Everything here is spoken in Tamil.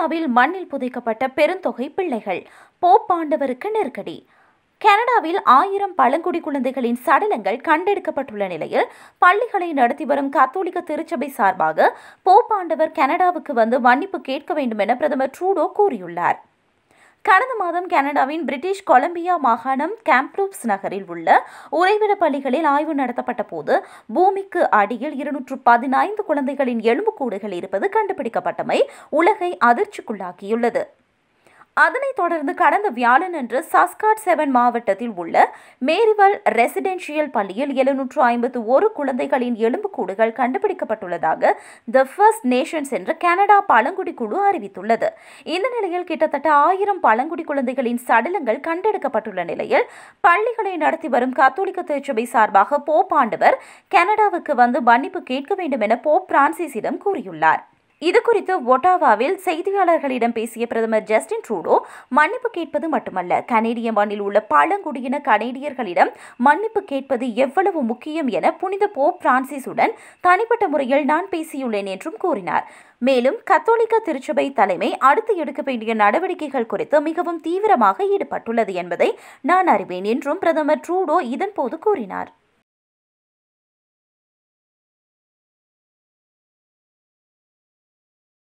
கனடாவில் மண்ணில் புதைக்கப்பட்ட பெருந்தொகை பிள்ளைகள் போப்பாண்டவருக்கு நெருக்கடி கனடாவில் ஆயிரம் பழங்குடி குழந்தைகளின் சடலங்கள் கண்டெடுக்கப்பட்டுள்ள நிலையில் பள்ளிகளை நடத்தி வரும் கத்தோலிக்க திருச்சபை சார்பாக போப்பாண்டவர் கனடாவுக்கு வந்து மன்னிப்பு கேட்க வேண்டும் என பிரதமர் ட்ரூடோ கூறியுள்ளார் கடந்த மாதம் கனடாவின் பிரிட்டிஷ் கொலம்பியா மாகாணம் கேம்ப்ரூப்ஸ் நகரில் உள்ள உறைவிட பள்ளிகளில் ஆய்வு நடத்தப்பட்ட போது பூமிக்கு அடியில் இருநூற்று பதினைந்து குழந்தைகளின் எலும்புக்கூடுகள் இருப்பது கண்டுபிடிக்கப்பட்டமை உலகை அதிர்ச்சிக்குள்ளாக்கியுள்ளது அதனைத் தொடர்ந்து கடந்த வியாழனன்று சஸ்காட் செவன் மாவட்டத்தில் உள்ள மேரிவல் ரெசிடென்ஷியல் பள்ளியில் எழுநூற்று ஐம்பத்து ஒரு குழந்தைகளின் எலும்புக்கூடுகள் கண்டுபிடிக்கப்பட்டுள்ளதாக த ஃபர்ஸ்ட் நேஷன்ஸ் என்ற கனடா பழங்குடி குழு அறிவித்துள்ளது இந்த நிலையில் கிட்டத்தட்ட ஆயிரம் பழங்குடி குழந்தைகளின் சடலங்கள் கண்டெடுக்கப்பட்டுள்ள நிலையில் பள்ளிகளை நடத்தி வரும் கத்தோலிக்க திருச்சபை சார்பாக போப் ஆண்டவர் கனடாவுக்கு வந்து மன்னிப்பு கேட்க வேண்டும் என போப் பிரான்சிஸிடம் கூறியுள்ளார் இதுகுறித்து ஒட்டாவாவில் செய்தியாளர்களிடம் பேசிய பிரதமர் ஜஸ்டின் ட்ரூடோ மன்னிப்பு கேட்பது மட்டுமல்ல கனேடிய மண்ணில் உள்ள பழங்குடியின கனேடியர்களிடம் மன்னிப்பு கேட்பது எவ்வளவு முக்கியம் என புனித போப் பிரான்சிஸுடன் தனிப்பட்ட முறையில் நான் பேசியுள்ளேன் என்றும் கூறினார் மேலும் கத்தோலிக்க திருச்சபை தலைமை அடுத்து எடுக்க வேண்டிய நடவடிக்கைகள் குறித்து மிகவும் தீவிரமாக ஈடுபட்டுள்ளது என்பதை நான் அறிவேன் என்றும் பிரதமர் ட்ரூடோ இதன்போது கூறினார்